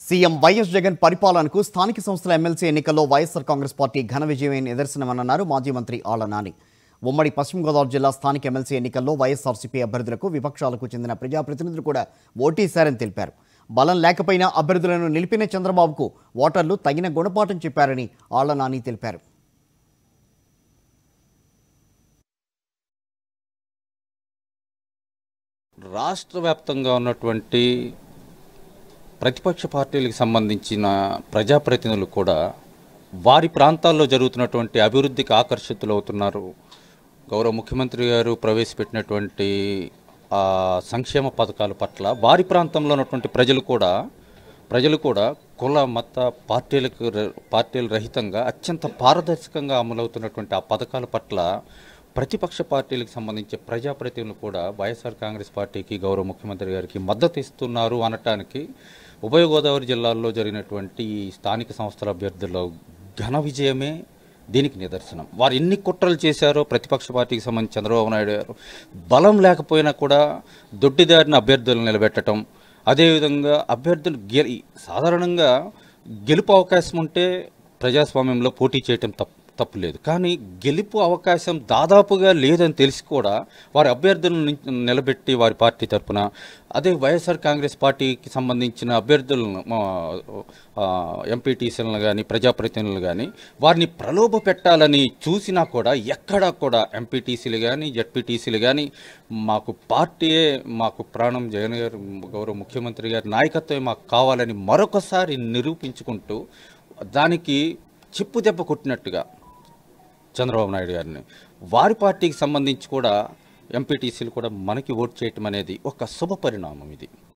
CM YS Jagan పరిపాలనకు స్థానిక సంస్థల ఎమ్మెల్సీ ఎన్నికల్లో వైఎస్ఆర్ కాంగ్రెస్ పార్టీ ఘన విజయమే నిదర్శనమన్నారు మాజీ మంత్రి ఆళ్ల నాని ఉమ్మడి పశ్చిమ గోదావరి జిల్లా స్థానిక ఎమ్మెల్సీ ఎన్నికల్లో వైఎస్ఆర్సీపీ అభ్యర్థులకు విపక్షాలకు చెందిన ప్రజాప్రతినిధులు కూడా ఓటేశారని తెలిపారు బలం లేకపోయినా అభ్యర్థులను నిలిపిన చంద్రబాబుకు ఓటర్లు తగిన గుణపాఠం చెప్పారని ఆళ్ల నాని తెలిపారు రాష్ట్ర వ్యాప్తంగా ఉన్నటువంటి ప్రతిపక్ష పార్టీలకు సంబంధించిన ప్రజాప్రతినిధులు కూడా వారి ప్రాంతాల్లో జరుగుతున్నటువంటి అభివృద్ధికి ఆకర్షితులవుతున్నారు గౌరవ ముఖ్యమంత్రి గారు ప్రవేశపెట్టినటువంటి ఆ, సంక్షేమ పథకాల పట్ల వారి ప్రాంతంలో ఉన్నటువంటి ప్రజలు కూడా ప్రజలు కూడా కుల మత పార్టీలకు ర- పార్టీల రహితంగా అత్యంత పారదర్శకంగా అమలవుతున్నటువంటి ఆ పథకాల పట్ల ప్రతిపక్ష పార్టీలకు సంబంధించి ప్రజాప్రతినిధులు కూడా వైఎస్ఆర్ కాంగ్రెస్ పార్టీకి గౌరవ ముఖ్యమంత్రి గారికి మద్దతు ఇస్తున్నారు అనటానికి ఉభయ గోదావరి జిల్లాల్లో జరిగినటువంటి ఈ స్థానిక సంస్థల అభ్యర్థుల ఘన విజయమే దీనికి నిదర్శనం వారు ఎన్ని కుట్రలు చేశారో ప్రతిపక్ష పార్టీకి సంబంధించి చంద్రబాబు నాయుడు గారు బలం లేకపోయినా కూడా దొడ్డిదారిన అభ్యర్థులను నిలబెట్టడం అదేవిధంగా అభ్యర్థులు గెలి సాధారణంగా గెలుపు అవకాశం ఉంటే ప్రజాస్వామ్యంలో పోటీ చేయటం తప్పు తప్పు లేదు కానీ గెలుపు అవకాశం దాదాపుగా లేదని తెలిసి కూడా వారి అభ్యర్థులను ని- నిలబెట్టి వారి పార్టీ తరపున అదే వైఎస్ఆర్ కాంగ్రెస్ పార్టీకి సంబంధించిన అభ్యర్థులను ఎంపీటీసీలను కానీ ప్రజాప్రతినిధులు కానీ వారిని ప్రలోభ పెట్టాలని చూసినా కూడా ఎక్కడా కూడా ఎంపీటీసీలు కానీ జడ్పీటీసీలు కానీ మాకు పార్టీయే మాకు ప్రాణం జగన్ గారు గౌరవ ముఖ్యమంత్రి గారి నాయకత్వమే మాకు కావాలని మరొకసారి నిరూపించుకుంటూ దానికి చిప్పు దెబ్బ కొట్టినట్టుగా చంద్రబాబు నాయుడు గారిని వారి పార్టీకి సంబంధించి కూడా ఎంపీటీసీలు కూడా మనకి ఓట్ చేయటం అనేది ఒక శుభ పరిణామం ఇది